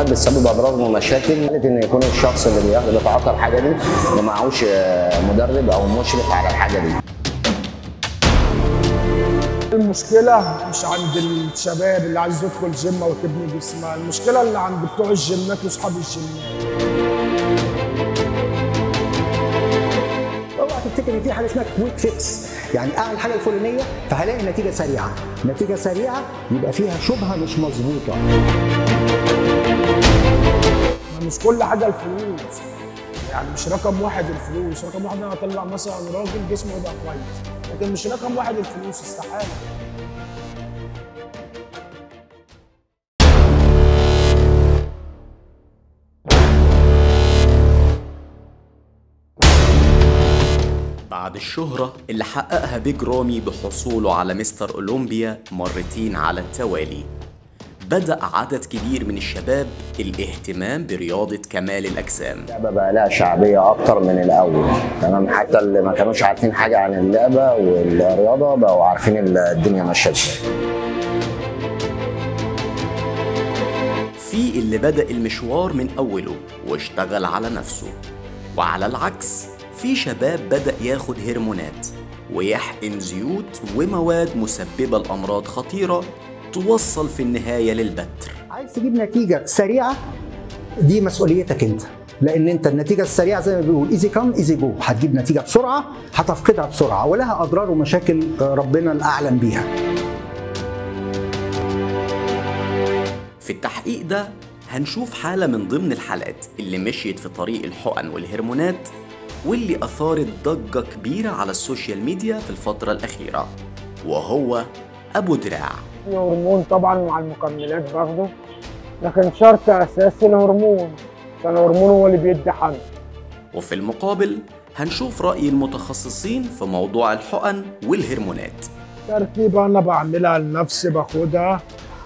بتسبب اضرار ومشاكل ان يكون الشخص اللي بياخد بيتعاطى الحاجه دي ما معهوش آه، مدرب او مشرف على الحاجه دي المشكلة مش عند الشباب اللي عايز يدخل جيم او تبني جسمها، المشكلة اللي عند بتوع الجيمات واصحاب الجيمات. اوعى تفتكر ان في حاجه اسمها كويك فيكس يعني اعمل الحاجه الفلانيه فهلاقي نتيجه سريعه نتيجه سريعه يبقى فيها شبهه مش مظبوطه ما مش كل حاجة الفلوس. يعني مش رقم واحد الفلوس، رقم واحد انا اطلع مثلا راجل جسمه يبقى كويس، لكن مش رقم واحد الفلوس استحالة. بعد الشهرة اللي حققها بيج رامي بحصوله على مستر أولمبيا مرتين على التوالي بدأ عدد كبير من الشباب الاهتمام برياضة كمال الأجسام اللعبه بقى لها شعبيه اكتر من الاول تمام حتى اللي ما كانوش عارفين حاجه عن اللعبه والرياضه بقوا عارفين الدنيا ماشيه ازاي في اللي بدأ المشوار من أوله واشتغل على نفسه وعلى العكس في شباب بدأ ياخد هرمونات ويحقن زيوت ومواد مسببة لأمراض خطيرة توصل في النهاية للبتر عايز تجيب نتيجه سريعه دي مسؤوليتك انت لان انت النتيجه السريعه زي ما بيقول ايزي كام ايزي جو هتجيب نتيجه بسرعه هتفقدها بسرعه ولها اضرار ومشاكل آه، ربنا الاعلم بيها في التحقيق ده هنشوف حالة من ضمن الحالات اللي مشيت في طريق الحقن والهرمونات واللي أثارت ضجة كبيرة على السوشيال ميديا في الفترة الأخيرة وهو أبو دراع في هرمون طبعا مع المكملات برضه، لكن شرط اساسي الهرمون، عشان الهرمون هو اللي بيدي حمل. وفي المقابل هنشوف رأي المتخصصين في موضوع الحقن والهرمونات تركيبة أنا بعملها لنفسي باخدها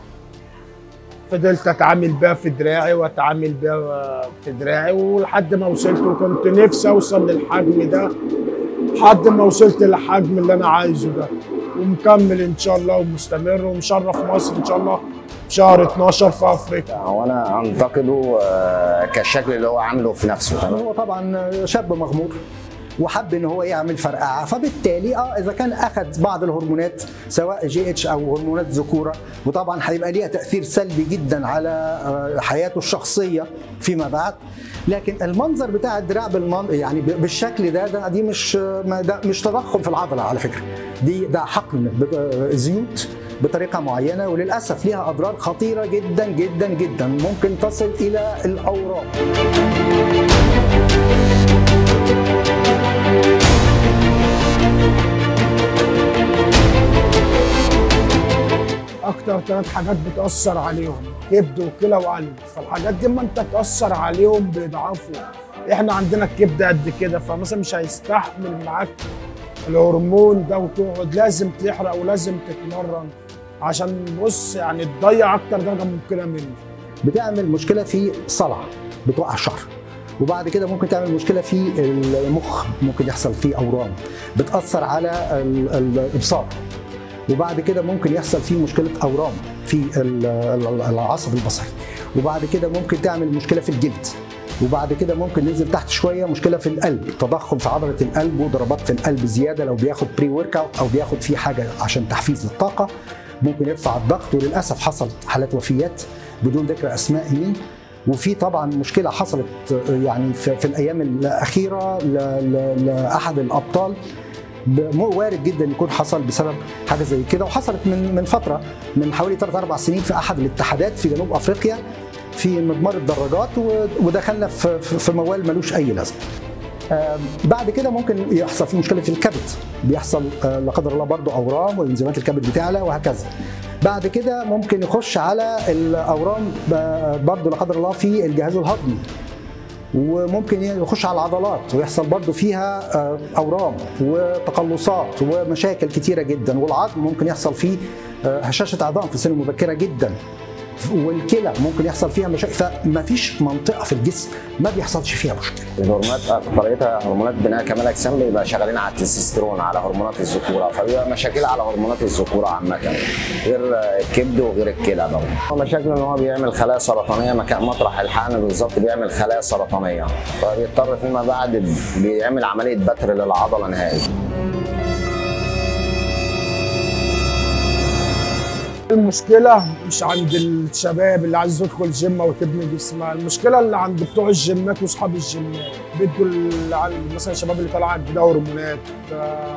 فضلت أتعامل بيها في دراعي وأتعامل بيها في دراعي ولحد ما وصلت وكنت نفسي أوصل للحجم ده لحد ما وصلت للحجم اللي أنا عايزه ده ومكمل إن شاء الله ومستمر ومشرف مصر إن شاء الله في شهر 12 في أفريقيا هو انا انتقده آه، كالشكل اللي هو عامله في نفسه تمام هو طبعا شاب مغمور وحب ان هو يعمل فرقعه فبالتالي اه اذا كان اخذ بعض الهرمونات سواء جي اتش او هرمونات ذكوره وطبعا هيبقى ليها تاثير سلبي جدا على آه، حياته الشخصيه فيما بعد لكن المنظر بتاع الدراع بالمن... يعني ب- بالشكل ده ده دي مش ما ده مش تضخم في العضله على فكره دي ده حقن ب- آه، زيوت بطريقه معينه وللاسف ليها اضرار خطيره جدا جدا جدا ممكن تصل الى الاورام اكتر ثلاث حاجات بتاثر عليهم كبد وكلى وقلب فالحاجات دي اما انت تاثر عليهم بيضعفوا احنا عندنا الكبد قد كده فمثلا مش هيستحمل معاك الهرمون ده وتقعد لازم تحرق ولازم تتمرن عشان بص يعني تضيع اكتر درجه ممكنه منه بتعمل مشكله في صلع بتوقع الشعر وبعد كده ممكن تعمل مشكله في المخ ممكن يحصل فيه اورام بتاثر على ال- ال- الابصار وبعد كده ممكن يحصل فيه مشكله اورام في ال- ال- العصب البصري وبعد كده ممكن تعمل مشكله في الجلد وبعد كده ممكن ننزل تحت شويه مشكله في القلب تضخم في عضله القلب وضربات في القلب زياده لو بياخد بري ورك اوت او بياخد فيه حاجه عشان تحفيز الطاقه ممكن يرفع الضغط وللاسف حصل حالات وفيات بدون ذكر اسماء مين وفي طبعا مشكله حصلت يعني في, في الايام الاخيره ل- ل- لاحد الابطال ب- مو وارد جدا يكون حصل بسبب حاجه زي كده وحصلت من من فتره من حوالي 3 4 سنين في احد الاتحادات في جنوب افريقيا في مضمار الدراجات و- ودخلنا في في في موال ملوش اي لازمه. آم، بعد كده ممكن يحصل في مشكله في الكبد بيحصل آه، لا قدر الله برضه اورام وانزيمات الكبد بتعلى وهكذا بعد كده ممكن يخش على الاورام ب- برضه لا قدر الله في الجهاز الهضمي وممكن يخش على العضلات ويحصل برضه فيها آه، اورام وتقلصات ومشاكل كتيره جدا والعظم ممكن يحصل فيه آه، هشاشه عظام في سن مبكره جدا والكلى ممكن يحصل فيها مشاكل فما فيش منطقه في الجسم ما بيحصلش فيها مشكله الهرمونات اكتريتها هرمونات بناء كمال اجسام بيبقى شغالين على التستوستيرون على هرمونات الذكوره فبيبقى مشاكل على هرمونات الذكوره عامه غير الكبد وغير الكلى برضه مشاكل ان هو بيعمل خلايا سرطانيه مكان مطرح الحقن بالظبط بيعمل خلايا سرطانيه فبيضطر فيما بعد بيعمل عمليه بتر للعضله نهائي المشكلة مش عند الشباب اللي عايز يدخل جيم او تبني جسمها، المشكلة اللي عند بتوع الجيمات واصحاب الجيمات، بيدوا ال- على مثلا الشباب اللي طالعة جديدة هرمونات آه،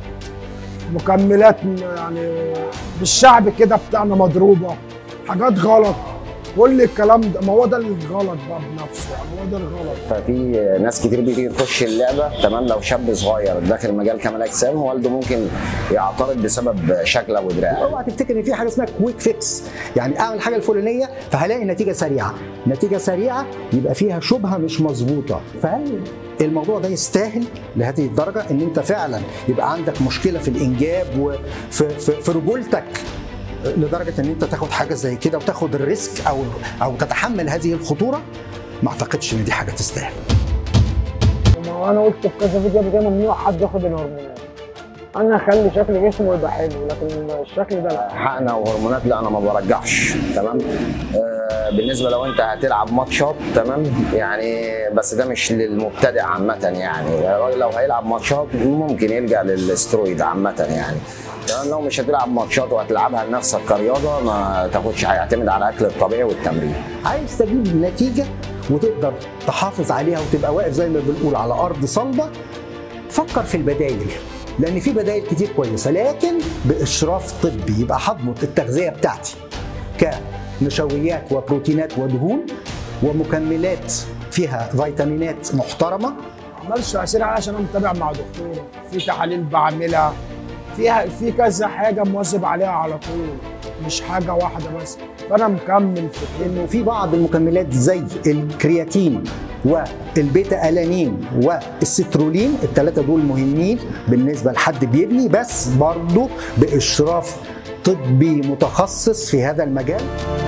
مكملات يعني بالشعب كده بتاعنا مضروبة، حاجات غلط، كل الكلام ده ما هو ده الغلط بقى بنفسه يعني هو ده الغلط. ففي ناس كتير بتيجي تخش اللعبه تمام لو شاب صغير داخل مجال كمال اجسام والده ممكن يعترض بسبب شكله ودراعه اوعى تفتكر ان في حاجه اسمها كويك فيكس يعني اعمل الحاجه الفلانيه فهلاقي نتيجه سريعه نتيجه سريعه يبقى فيها شبهه مش مظبوطه فهل الموضوع ده يستاهل لهذه الدرجه ان انت فعلا يبقى عندك مشكله في الانجاب وفي في, في رجولتك لدرجه ان انت تاخد حاجه زي كده وتاخد الريسك او او تتحمل هذه الخطوره ما اعتقدش ان دي حاجه تستاهل ما هو انا قلت في كذا فيديو قبل كده ممنوع حد ياخد الهرمونات. انا اخلي شكل جسمه يبقى حلو لكن الشكل ده لا. حقن او هرمونات لا انا ما برجحش تمام آه بالنسبه لو انت هتلعب ماتشات تمام يعني بس ده مش للمبتدئ عامه يعني الراجل لو هيلعب ماتشات ممكن يلجا للاسترويد عامه يعني تمام لو مش هتلعب ماتشات وهتلعبها لنفسك كرياضه ما تاخدش هيعتمد على الاكل الطبيعي والتمرين عايز تجيب نتيجه وتقدر تحافظ عليها وتبقى واقف زي ما بنقول على ارض صلبه فكر في البدايل لان في بدايل كتير كويسه لكن باشراف طبي يبقى هضبط التغذيه بتاعتي كنشويات وبروتينات ودهون ومكملات فيها فيتامينات محترمه مالش تاثير عليها عشان انا متابع مع دكتور في تحاليل بعملها فيها في كذا حاجه مواظب عليها على طول مش حاجه واحده بس فانا مكمل في كده انه في بعض المكملات زي الكرياتين والبيتا الانين والسترولين الثلاثه دول مهمين بالنسبه لحد بيبني بس برضه باشراف طبي متخصص في هذا المجال